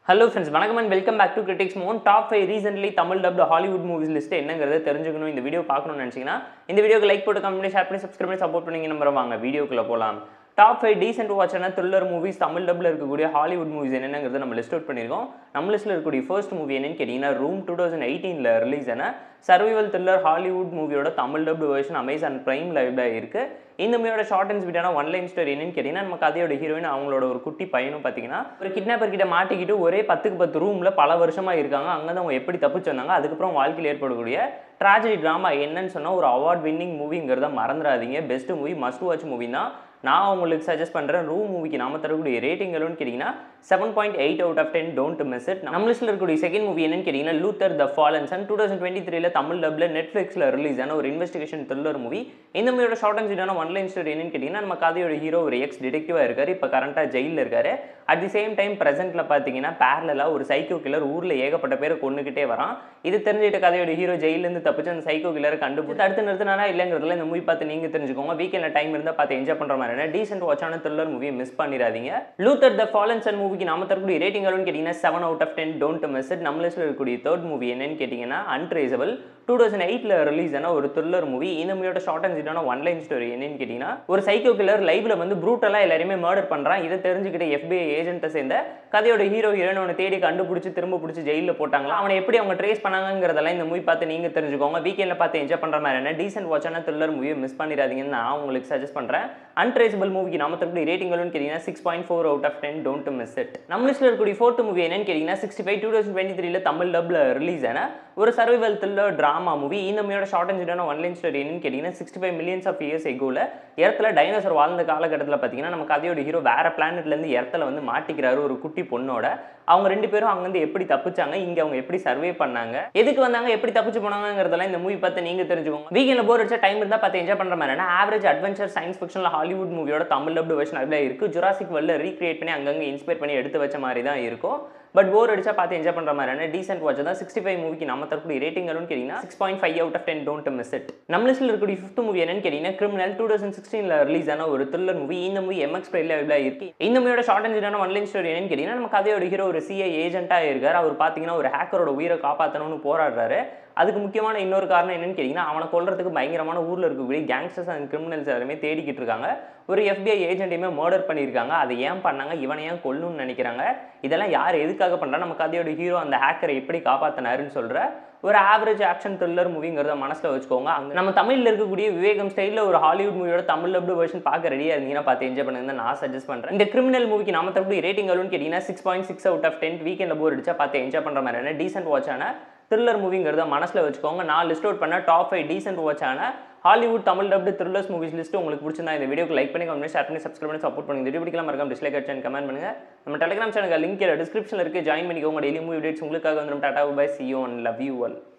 hello friends வணக்கம் and welcome back to critics மோன் top five recently Tamil dubbed Hollywood movies list என்னங்கிறத தெரிஞ்சுக்கணும் இந்த வீடியோ பார்க்கணும்னு நினச்சிங்கன்னா இந்த வீடியோக்கு லைக் போட்டு கமெண்ட் ஷேர் பண்ணி சப்ஸ்கிரைப் பண்ணி சப்போர்ட் பண்ணி நம்பர் வாங்க வீடியோக்குள்ளே போகலாம் டாப் ஃபைவ் டீசென்ட் வாட்சான த்ரில்லர் மூவிஸ் தமிழ் டப்பில் இருக்கக்கூடிய ஹாலிவுட் மூவிஸ் என்னங்கிறத நம்ம லிஸ்ட் அவுட் பண்ணியிருக்கோம் நம்ம லிஸ்ட்டில் இருக்கக்கூடிய ஃபர்ஸ்ட் மூவி என்னன்னு கேட்டிங்கன்னா ரூம் டூ தௌசண்ட் எயிட்டீனில் ரிலீஸ் ஆன சர்வைவல் த்ரில்லர் ஹாலிவுட் மூவியோட Tamil dubbed version Amazon Prime லைவ்ல இருக்கு இந்த மூவியோட ஷார்ட் அண்ட் ஸ்வீட்டான ஒன் லைன் ஸ்டோரி என்னன்னு கேட்டிங்கன்னா நம்ம கதையோட ஹீரோயின் அவங்களோட ஒரு குட்டி பையனும் பார்த்தீங்கன்னா ஒரு கிட்னாப்பர் கிட்ட மாட்டிக்கிட்டு ஒரே பத்துக்கு பத்து ரூம்ல பல வருஷமா இருக்காங்க அங்கே தான் அவங்க எப்படி தப்பிச்சு வந்தாங்க அதுக்கப்புறம் வாழ்க்கையில் ஏற்படக்கூடிய ட்ராஜடி ட்ராமா என்னன்னு சொன்னால் ஒரு அவார்ட் வின்னிங் மூவிங்கிறத மறந்துடாதீங்க best movie must watch movie தான் நான் உங்களுக்கு சஜஸ்ட் பண்ணுறேன் ரூம் மூவிக்கு நாம தரக்கூடிய ரேட்டிங் எவ்வளோன்னு கேட்டிங்கன்னா seven point eight out of ten don't miss it நம்ம லிஸ்ட்டில் இருக்கக்கூடிய செகண்ட் மூவி என்னன்னு கேட்டிங்கன்னா Luther the Fallen and two thousand twenty த்ரீல தமிழ் டப்ல நெட்ஃப்ளிக்ஸில் ரிலீஸ் ஆன ஒரு இன்வெஸ்டிகேஷன் த்ரில்லர் மூவி இந்த மூவியோட ஷார்ட் அண்ட் ஸ்வீட்டான ஒன் லைன் ஸ்டோரி என்னன்னு கேட்டிங்கன்னா நம்ம கதையோட ஹீரோ ஒரு எக்ஸ் டிடெக்டிவாக இருக்காரு இப்போ கரண்ட்டாக ஜெயிலில் இருக்காரு அட் தி சேம் டைம் ப்ரெசென்ட்டில் பார்த்தீங்கன்னா பேரலாக ஒரு சைக்கோ கில்லர் ஊரில் ஏகப்பட்ட பேரை கொண்டுகிட்டே வரான் இது தெரிஞ்சுட்டு கதையோட ஹீரோ ஜெயிலேருந்து தப்பிச்சு அந்த சைக்கோ கில்லரை கண்டுபிடிச்சு தடுத்து நிறுத்தினாரா இல்லைங்கிறதுல இந்த மூவி பார்த்து நீங்கள் தெரிஞ்சுக்கோங்க வீக்கெண்டில் டைம் இருந்தால் பார்த்து என்ஜாய் பண்ணுற மாதிரி டீசென்ட் வாட்சான த்ரில்லர் மூவியை மிஸ் பண்ணிடாதீங்க லூத்தர் த ஃபாலன்ஸ் அண்ட் மூவிக்கு நாம தரக்கூடிய ரேட்டிங் எவ்வளோன்னு கேட்டிங்கன்னா seven out of ten don't miss it நம்ம லிஸ்ட்டில் இருக்கக்கூடிய தேர்ட் மூவி என்னன்னு கேட்டிங்கன்னா அன்ட்ரேசபிள் டூ தௌசண்ட் எயிட்டில் ரிலீஸ் ஆன ஒரு த்ரில்லர் மூவி இந்த மூவியோட ஷார்ட் அண்ட் ஸ்வீட்டான ஒன் லைன் ஸ்டோரி என்னன்னு கேட்டிங்கன்னா ஒரு சைக்கோ கில்லர் லைவ்ல வந்து ப்ரூட்டலாக எல்லாருமே மர்டர் பண்ணுறான் இதை தெரிஞ்சுக்கிட்ட எஃபிஐ ஏஜென்ட்டை சேர்ந்த கதையோட ஹீரோ ஹீரோயின் அவனை தேடி கண்டுபிடிச்சி திரும்ப பிடிச்சி ஜெயிலில் போட்டாங்களா அவனை எப்படி அவங்க ட்ரேஸ் பண்ணாங்கிறதெல்லாம் இந்த மூவி பார்த்து நீங்கள் தெரிஞ்சுக்கோங்க வீக்கெண்டில் பார்த்து என்ஜாய் பண்ணுற மாதிரி என்ன டீசென்ட் வாட்சான த்ரில்லர் மூவியை மிஸ் பண்ணிடாதீங்கன்னு நான் உங்களுக்கு சஜஸ்ட் பண்ணுறேன் அன்ட்ரேசபிள் மூவிக்கு நாம தரக்கூடிய ரேட்டிங் எவ்வளோன்னு கேட்டிங்கன்னா six point four out of ten don't miss it நம்ம லிஸ்ட்டில் இருக்கக்கூடிய ஃபோர்த் மூவி என்னன்னு கேட்டிங்கன்னா sixty five two thousand twenty த்ரீல தமிழ் டப்ல ரிலீஸ் ஆன ஒரு சர்வைவல் த்ரில்லர் ட்ராமா மூவி இந்த மூவியோட ஷார்ட் அண்ட் ஸ்வீட்டான ஒன்லைன் ஸ்டோரி என்னன்னு கேட்டிங்கன்னா sixty five millions of years எகோவில் இடத்துல டைனோசர் வாழ்ந்த காலகட்டத்தில் பார்த்தீங்கன்னா நம்ம கதையோட ஹீரோ வேற பிளானட்லேருந்து இடத்துல வந்து மாட்டிக்கிறாரு ஒரு குட்டி பொண்ணோட அவங்க ரெண்டு பேரும் அங்கேருந்து எப்படி தப்பிச்சாங்க இங்கே அவங்க எப்படி சர்வே பண்ணாங்க எதுக்கு வந்தாங்க எப்படி தப்பிச்சு போனாங்கிறதெல்லாம் இந்த மூவி பார்த்து நீங்கள் தெரிஞ்சுக்கோங்க வீக்கெண்டில் போர் அடிச்சா டைம் இருந்தால் பார்த்து என்ஜாய் பண்ணுற மாதிரி ஆவரேஜ் அட்வென்ச்சர் சயின்ஸ் ஃபிக்ஷனில் ஹாலிவுட் மூவியோட தமிழ் டப்டு வெர்ஷன் அதில் இருக்குது ஜுராசிக் வேர்ல்டில் ரீக்ரியேட் பண்ணி அங்கங்கே இன்ஸ்பயர் பண்ணி எடுத்து வச்ச மாதிரி தான் இருக்கும் பட் போர் அடிச்சா பார்த்து என்ஜாய் பண்ணுற மாதிரியான டீசென்ட் வாட்ச் தான் சிக்ஸ்டி ஃபைவ் மூவிக்கு நம்ம தரக்கூடிய ரேட்டிங் எவ்வளோன்னு கேட்டிங்கன்னா six point five out of ten don't miss it நம்ம லிஸ்ட்டில் இருக்கக்கூடிய ஃபிஃப்த் மூவி என்னன்னு கேட்டிங்கன்னா கிரிமினல் டூ தௌசண்ட் சிக்ஸ்டீனில் ரிலீஸ் ஆன ஒரு த்ரில்லர் மூவி இந்த மூவி எம்எக்ஸ் பிளேல அவைலபிளாக இருக்கு இந்த மூவியோட ஷார்ட் அண்ட் ஸ்வீட்டான ஒன்லைன் ஸ்டோரி என்னன்னு கேட்டிங்கன்னா நம்ம கதையோட ஹீரோ ஒரு சிஐ ஏஜென்ட்டாக இருக்கார் அவர் பார்த்தீங்கன்னா ஒரு ஹேக்கரோட உயிரை காப்பாற்றணும்னு போராடுறாரு அதுக்கு முக்கியமான இன்னொரு காரணம் என்னன்னு கேட்டிங்கன்னா அவனை கொல்றதுக்கு பயங்கரமான ஊரில் இருக்கக்கூடிய கேங்ஸ்டர்ஸ் அண்ட் கிரிமினல்ஸ் எல்லாருமே தேடிக்கிட்டு இருக்காங்க ஒரு எஃபிஐ ஏஜென்ட்டையுமே மர்டர் பண்ணியிருக்காங்க அதை ஏன் பண்ணாங்க இவனை ஏன் கொல்லணும்னு நினைக்கிறாங்க இதெல்லாம் யார் எதுக்காக பண்ணுறா நம்ம கதையோட ஹீரோ அந்த ஹேக்கரை எப்படி காப்பாற்றினாருன்னு சொல்கிற ஒரு ஆவரேஜ் ஆக்ஷன் த்ரில்லர் மூவிங்கிறத மனசில் வச்சுக்கோங்க அங்கே நம்ம தமிழில் இருக்கக்கூடிய விவேகம் ஸ்டைலில் ஒரு ஹாலிவுட் மூவியோட தமிழ் டப்டு வெர்ஷன் பார்க்க ரெடியாக இருந்தீங்கன்னா பார்த்து என்ஜாய் பண்ணுங்க நான் சஜஸ்ட் பண்ணுறேன் இந்த கிரிமினல் மூவிக்கு நாம தரக்கூடிய ரேட்டிங் எவ்வளோன்னு கேட்டிங்கன்னா six point six out of ten வீக்கெண்டில் போர் அடிச்சா பார்த்து என்ஜாய் பண்ணுற மாதிரியான டீசென்ட் வாட்சான த்ரில்லர் மூவிங்கிறத மனசில் வச்சுக்கோங்க நான் லிஸ்ட் அவுட் பண்ண டாப் ஃபைவ் டீசென்ட் வாட்சான Hollywood Tamil dubbed thrillers movies list உங்களுக்கு பிடிச்சிருந்தா இந்த வீடியோக்கு லைக் பண்ணி கமெண்ட் ஷேர் பண்ணி சப்ஸ்கிரைப் பண்ணி சப்போர்ட் பண்ணுங்க இந்த வீடியோ பிடிக்கலாம் மறக்காம டிஸ்லைக் அடிச்சு கமெண்ட் பண்ணுங்க நம்ம டெலிகிராம் சேனல் லிங்க் டிஸ்கிரிப்ஷனில் இருக்குது ஜாயின் பண்ணிக்கோங்க டெய்லி மூவி அப்டேட்ஸ் உங்களுக்காக வந்துடும் டாடா bye see you and love you all